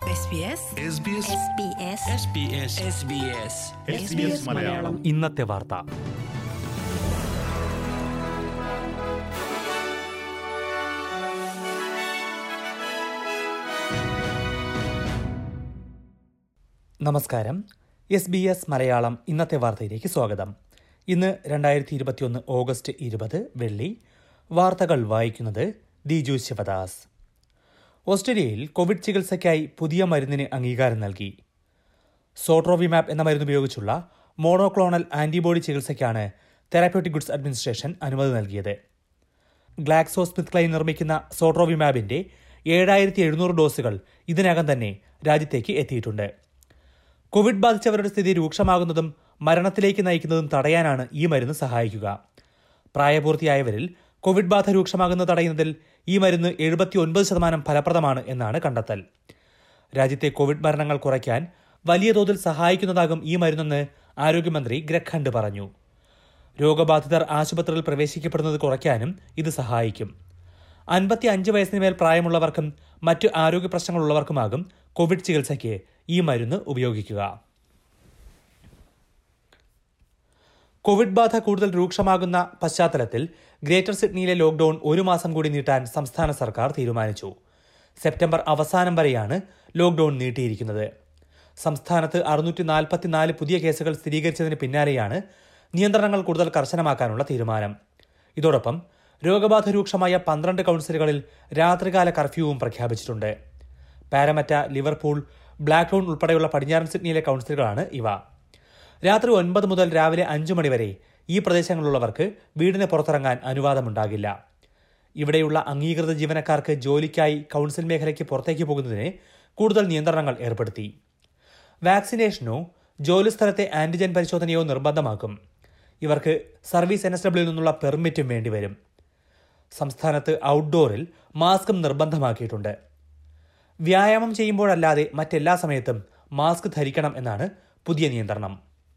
SBS SBS Malayalam ഇന്നത്തെ വാർത്ത നമസ്കാരം എസ് ബി എസ് മലയാളം ഇന്നത്തെ വാർത്തയിലേക്ക് സ്വാഗതം ഇന്ന് രണ്ടായിരത്തി ഇരുപത്തിയൊന്ന് ഓഗസ്റ്റ് ഇരുപത് വെള്ളി വാർത്തകൾ വായിക്കുന്നത് ദിജു ശിവദാസ് ഓസ്ട്രേലിയയിൽ കോവിഡ് ചികിത്സയ്ക്കായി പുതിയ മരുന്നിന് അംഗീകാരം നൽകി സോട്രോവിമാപ്പ് എന്ന മരുന്ന് ഉപയോഗിച്ചുള്ള മോണോക്ലോണൽ ആന്റിബോഡി ചികിത്സയ്ക്കാണ് തെറാപ്യൂട്ടിക് ഗുഡ്സ് അഡ്മിനിസ്ട്രേഷൻ അനുമതി നൽകിയത് ഗ്ലാക്സോ സ്മിത്ത് ക്ലൈൻ നിർമ്മിക്കുന്ന സോട്രോവിമാബിന്റെ ഏഴായിരത്തി എഴുന്നൂറ് ഡോസുകൾ ഇതിനകം തന്നെ രാജ്യത്തേക്ക് എത്തിയിട്ടുണ്ട് കോവിഡ് ബാധിച്ചവരുടെ സ്ഥിതി രൂക്ഷമാകുന്നതും മരണത്തിലേക്ക് നയിക്കുന്നതും തടയാനാണ് ഈ മരുന്ന് സഹായിക്കുക പ്രായപൂർത്തിയായവരിൽ കോവിഡ് ബാധ രൂക്ഷമാകുന്നത് തടയുന്നതിൽ ഈ മരുന്ന് എഴുപത്തിയൊൻപത് ശതമാനം ഫലപ്രദമാണ് എന്നാണ് കണ്ടെത്തൽ രാജ്യത്തെ കോവിഡ് മരണങ്ങൾ കുറയ്ക്കാൻ വലിയ തോതിൽ സഹായിക്കുന്നതാകും ഈ മരുന്നെന്ന് ആരോഗ്യമന്ത്രി ഗ്രഗ് ഹണ്ട് പറഞ്ഞു രോഗബാധിതർ ആശുപത്രിയിൽ പ്രവേശിക്കപ്പെടുന്നത് കുറയ്ക്കാനും ഇത് സഹായിക്കും അൻപത്തി അഞ്ച് വയസ്സിന് മേൽ പ്രായമുള്ളവർക്കും മറ്റു ആരോഗ്യ പ്രശ്നങ്ങളുള്ളവർക്കുമാകും കോവിഡ് ചികിത്സയ്ക്ക് ഈ മരുന്ന് ഉപയോഗിക്കുക കോവിഡ് ബാധ കൂടുതൽ രൂക്ഷമാകുന്ന പശ്ചാത്തലത്തിൽ ഗ്രേറ്റർ സിഡ്നിയിലെ ലോക്ഡൌൺ ഒരു മാസം കൂടി നീട്ടാൻ സംസ്ഥാന സർക്കാർ തീരുമാനിച്ചു സെപ്റ്റംബർ അവസാനം വരെയാണ് ലോക്ഡൌൺ നീട്ടിയിരിക്കുന്നത് സംസ്ഥാനത്ത് അറുന്നൂറ്റി നാൽപ്പത്തിനാല് പുതിയ കേസുകൾ സ്ഥിരീകരിച്ചതിന് പിന്നാലെയാണ് നിയന്ത്രണങ്ങൾ കൂടുതൽ കർശനമാക്കാനുള്ള തീരുമാനം ഇതോടൊപ്പം രോഗബാധ രൂക്ഷമായ പന്ത്രണ്ട് കൌൺസിലുകളിൽ രാത്രികാല കർഫ്യൂവും പ്രഖ്യാപിച്ചിട്ടുണ്ട് പാരമറ്റ ലിവർപൂൾ ബ്ലാക്ക് ടൗൺ ഉൾപ്പെടെയുള്ള പടിഞ്ഞാറൻ സിഡ്നിയിലെ കൌൺസിലുകളാണ് ഇവ രാത്രി ഒൻപത് മുതൽ രാവിലെ അഞ്ചു മണിവരെ ഈ പ്രദേശങ്ങളിലുള്ളവർക്ക് വീടിന് പുറത്തിറങ്ങാൻ അനുവാദമുണ്ടാകില്ല ഇവിടെയുള്ള അംഗീകൃത ജീവനക്കാർക്ക് ജോലിക്കായി കൌൺസിൽ മേഖലയ്ക്ക് പുറത്തേക്ക് പോകുന്നതിന് കൂടുതൽ നിയന്ത്രണങ്ങൾ ഏർപ്പെടുത്തി വാക്സിനേഷനോ ജോലിസ്ഥലത്തെ ആന്റിജൻ പരിശോധനയോ നിർബന്ധമാക്കും ഇവർക്ക് സർവീസ് എൻ എസ് ഡബ്ല്യൂയിൽ നിന്നുള്ള പെർമിറ്റും വേണ്ടിവരും സംസ്ഥാനത്ത് ഔട്ട്ഡോറിൽ മാസ്കും നിർബന്ധമാക്കിയിട്ടുണ്ട് വ്യായാമം ചെയ്യുമ്പോഴല്ലാതെ മറ്റെല്ലാ സമയത്തും മാസ്ക് ധരിക്കണം എന്നാണ് പുതിയ നിയന്ത്രണം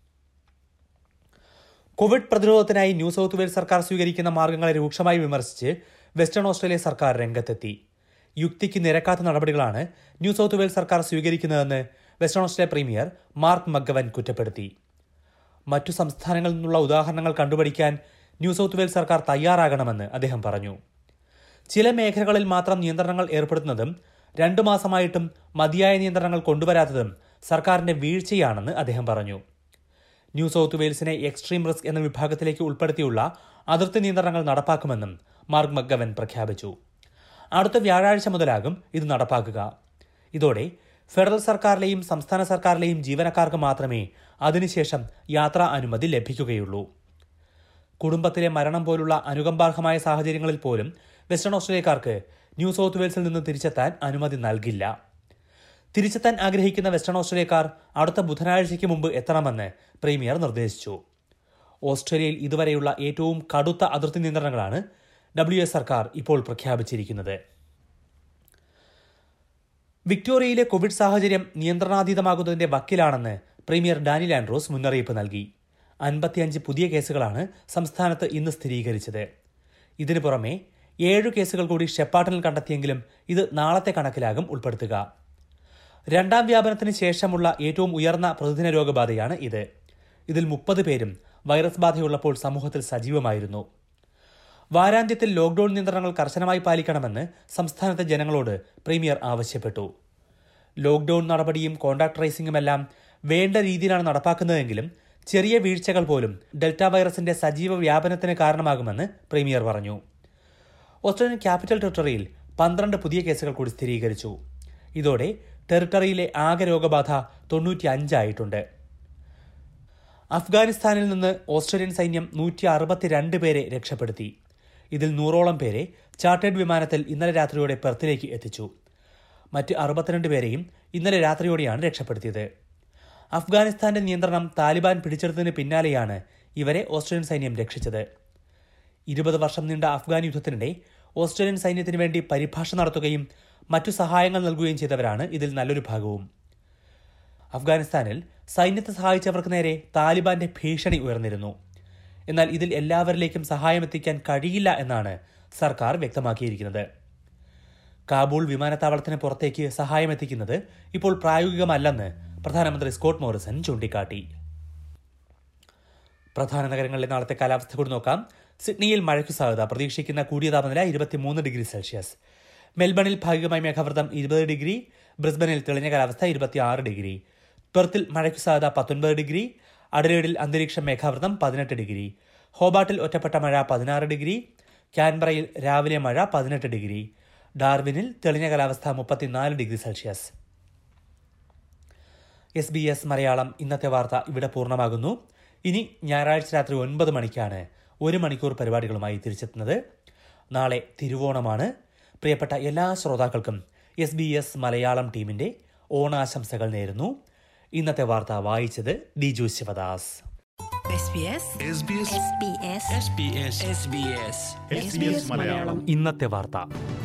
കോവിഡ് പ്രതിരോധത്തിനായി ന്യൂ സൗത്ത് വെയിൽസ് സർക്കാർ സ്വീകരിക്കുന്ന മാർഗങ്ങളെ രൂക്ഷമായി വിമർശിച്ച് വെസ്റ്റേൺ ഓസ്ട്രേലിയ സർക്കാർ രംഗത്തെത്തി യുക്തിക്ക് നിരക്കാത്ത നടപടികളാണ് ന്യൂ സൗത്ത് വെയിൽസ് സർക്കാർ സ്വീകരിക്കുന്നതെന്ന് Western Australia premier Mark McGowan കുറ്റപ്പെടുത്തി മറ്റു സംസ്ഥാനങ്ങളിൽ നിന്നുള്ള ഉദാഹരണങ്ങൾ കണ്ടുപിടിക്കാൻ ന്യൂ സൗത്ത് വെയിൽസ് സർക്കാർ തയ്യാറാകണമെന്ന് അദ്ദേഹം പറഞ്ഞു ചില മേഖലകളിൽ മാത്രം നിയന്ത്രണങ്ങൾ ഏർപ്പെടുത്തുന്നതും രണ്ടു മാസമായിട്ടും മതിയായ നിയന്ത്രണങ്ങൾ കൊണ്ടുവരാത്തതും സർക്കാരിന്റെ വീഴ്ചയാണെന്ന് അദ്ദേഹം പറഞ്ഞു ന്യൂ സൗത്ത് വെയിൽസിനെ എക്സ്ട്രീം റിസ്ക് എന്ന വിഭാഗത്തിലേക്ക് ഉൾപ്പെടുത്തിയുള്ള അതിർത്തി നിയന്ത്രണങ്ങൾ നടപ്പാക്കുമെന്നും മാർക്ക് മഗവൻ പ്രഖ്യാപിച്ചു അടുത്ത വ്യാഴാഴ്ച മുതലാകും ഇത് നടപ്പാക്കുക ഇതോടെ ഫെഡറൽ സർക്കാരിലെയും സംസ്ഥാന സർക്കാരിലെയും ജീവനക്കാർക്ക് മാത്രമേ അതിനുശേഷം യാത്രാ അനുമതി ലഭിക്കുകയുള്ളൂ കുടുംബത്തിലെ മരണം പോലുള്ള അനുകമ്പാർഹമായ സാഹചര്യങ്ങളിൽ പോലും വെസ്റ്റേൺ ഓസ്ട്രേലിയക്കാർക്ക് ന്യൂ സൗത്ത് വെയിൽസിൽ നിന്ന് തിരിച്ചെത്താൻ അനുമതി നൽകില്ല തിരിച്ചെത്താൻ ആഗ്രഹിക്കുന്ന വെസ്റ്റേൺ ഓസ്ട്രേലിയക്കാർ അടുത്ത ബുധനാഴ്ചയ്ക്ക് മുമ്പ് എത്തണമെന്ന് പ്രീമിയർ നിർദ്ദേശിച്ചു ഓസ്ട്രേലിയയിൽ ഇതുവരെയുള്ള ഏറ്റവും കടുത്ത അതിർത്തി നിയന്ത്രണങ്ങളാണ് ഡബ്ല്യു എസ് സർക്കാർ ഇപ്പോൾ പ്രഖ്യാപിച്ചിരിക്കുന്നത് വിക്ടോറിയയിലെ കോവിഡ് സാഹചര്യം നിയന്ത്രണാതീതമാകുന്നതിന്റെ വക്കിലാണെന്ന് പ്രീമിയർ ഡാനിൽ ആൻഡ്രോസ് മുന്നറിയിപ്പ് നൽകി അൻപത്തിയഞ്ച് പുതിയ കേസുകളാണ് സംസ്ഥാനത്ത് ഇന്ന് സ്ഥിരീകരിച്ചത് ഇതിനു പുറമെ ഏഴു കേസുകൾ കൂടി ഷെപ്പാട്ടനിൽ കണ്ടെത്തിയെങ്കിലും ഇത് നാളത്തെ കണക്കിലാകും ഉൾപ്പെടുത്തുക രണ്ടാം വ്യാപനത്തിന് ശേഷമുള്ള ഏറ്റവും ഉയർന്ന പ്രതിദിന രോഗബാധയാണ് ഇത് ഇതിൽ മുപ്പത് പേരും വൈറസ് ബാധയുള്ളപ്പോൾ സമൂഹത്തിൽ സജീവമായിരുന്നു വാരാന്ത്യത്തിൽ ലോക്ഡൌൺ നിയന്ത്രണങ്ങൾ കർശനമായി പാലിക്കണമെന്ന് സംസ്ഥാനത്തെ ജനങ്ങളോട് പ്രീമിയർ ആവശ്യപ്പെട്ടു ലോക്ഡൌൺ നടപടിയും കോണ്ടാക്ട് ട്രേസിംഗുമെല്ലാം വേണ്ട രീതിയിലാണ് നടപ്പാക്കുന്നതെങ്കിലും ചെറിയ വീഴ്ചകൾ പോലും ഡെൽറ്റ വൈറസിന്റെ സജീവ വ്യാപനത്തിന് കാരണമാകുമെന്ന് പ്രീമിയർ പറഞ്ഞു ഓസ്ട്രേലിയൻ ക്യാപിറ്റൽ ടെറിട്ടറിയിൽ പന്ത്രണ്ട് പുതിയ കേസുകൾ കൂടി സ്ഥിരീകരിച്ചു ഇതോടെ ടെറിട്ടറിയിലെ ആകെ രോഗബാധ തൊണ്ണൂറ്റി അഞ്ചായിട്ടുണ്ട് അഫ്ഗാനിസ്ഥാനിൽ നിന്ന് ഓസ്ട്രേലിയൻ സൈന്യം നൂറ്റി അറുപത്തിരണ്ട് പേരെ രക്ഷപ്പെടുത്തി ഇതിൽ നൂറോളം പേരെ ചാർട്ടേഡ് വിമാനത്തിൽ ഇന്നലെ രാത്രിയോടെ പെർത്തിലേക്ക് എത്തിച്ചു മറ്റ് അറുപത്തിരണ്ട് പേരെയും ഇന്നലെ രാത്രിയോടെയാണ് രക്ഷപ്പെടുത്തിയത് അഫ്ഗാനിസ്ഥാന്റെ നിയന്ത്രണം താലിബാൻ പിടിച്ചെടുത്തതിന് പിന്നാലെയാണ് ഇവരെ ഓസ്ട്രേലിയൻ സൈന്യം രക്ഷിച്ചത് ഇരുപത് വർഷം നീണ്ട അഫ്ഗാൻ യുദ്ധത്തിനിടെ ഓസ്ട്രേലിയൻ സൈന്യത്തിന് വേണ്ടി പരിഭാഷ നടത്തുകയും മറ്റു സഹായങ്ങൾ നൽകുകയും ചെയ്തവരാണ് ഇതിൽ നല്ലൊരു ഭാഗവും അഫ്ഗാനിസ്ഥാനിൽ സൈന്യത്തെ സഹായിച്ചവർക്ക് നേരെ താലിബാന്റെ ഭീഷണി ഉയർന്നിരുന്നു എന്നാൽ ഇതിൽ എല്ലാവരിലേക്കും സഹായം എത്തിക്കാൻ കഴിയില്ല എന്നാണ് സർക്കാർ വ്യക്തമാക്കിയിരിക്കുന്നത് കാബൂൾ വിമാനത്താവളത്തിന് പുറത്തേക്ക് സഹായം എത്തിക്കുന്നത് ഇപ്പോൾ പ്രായോഗികമല്ലെന്ന് പ്രധാനമന്ത്രി സ്കോട്ട് മോറിസൺ ചൂണ്ടിക്കാട്ടി പ്രധാന നഗരങ്ങളിലെ നാളത്തെ കാലാവസ്ഥ കൂടി നോക്കാം സിഡ്നിയിൽ മഴയ്ക്കു സാധ്യത പ്രതീക്ഷിക്കുന്ന കൂടിയ താപനില ഇരുപത്തിമൂന്ന് ഡിഗ്രി സെൽഷ്യസ് മെൽബണിൽ ഭാഗികമായി മേഘാവൃതം ഇരുപത് ഡിഗ്രി ബ്രിസ്ബനിൽ തെളിഞ്ഞ കാലാവസ്ഥ ഇരുപത്തിയാറ് ഡിഗ്രി പെർത്തിൽ മഴയ്ക്കു സാധ്യത പത്തൊൻപത് ഡിഗ്രി അഡലേഡിൽ അന്തരീക്ഷം മേഘാവൃതം പതിനെട്ട് ഡിഗ്രി ഹോബാട്ടിൽ ഒറ്റപ്പെട്ട മഴ പതിനാറ് ഡിഗ്രി ക്യാൻബറയിൽ രാവിലെ മഴ പതിനെട്ട് ഡിഗ്രി ഡാർവിനിൽ തെളിഞ്ഞ കാലാവസ്ഥ മുപ്പത്തിനാല് degree Celsius S B S Malayalam ഇന്നത്തെ വാർത്ത ഇവിടെ പൂർണ്ണമാകുന്നു ഇനി ഞായറാഴ്ച രാത്രി ഒൻപത് മണിക്കാണ് ഒരു മണിക്കൂർ പരിപാടികളുമായി തിരിച്ചെത്തുന്നത് നാളെ തിരുവോണമാണ് പ്രിയപ്പെട്ട എല്ലാ ശ്രോതാക്കൾക്കും എസ് ബി എസ് മലയാളം ടീമിന്റെ ഓണാശംസകൾ നേരുന്നു ഇന്നത്തെ വാർത്ത വായിച്ചത് Diju Sivadas SBS SBS SBS SBS SBS SBS Malayalam ഇന്നത്തെ വാർത്ത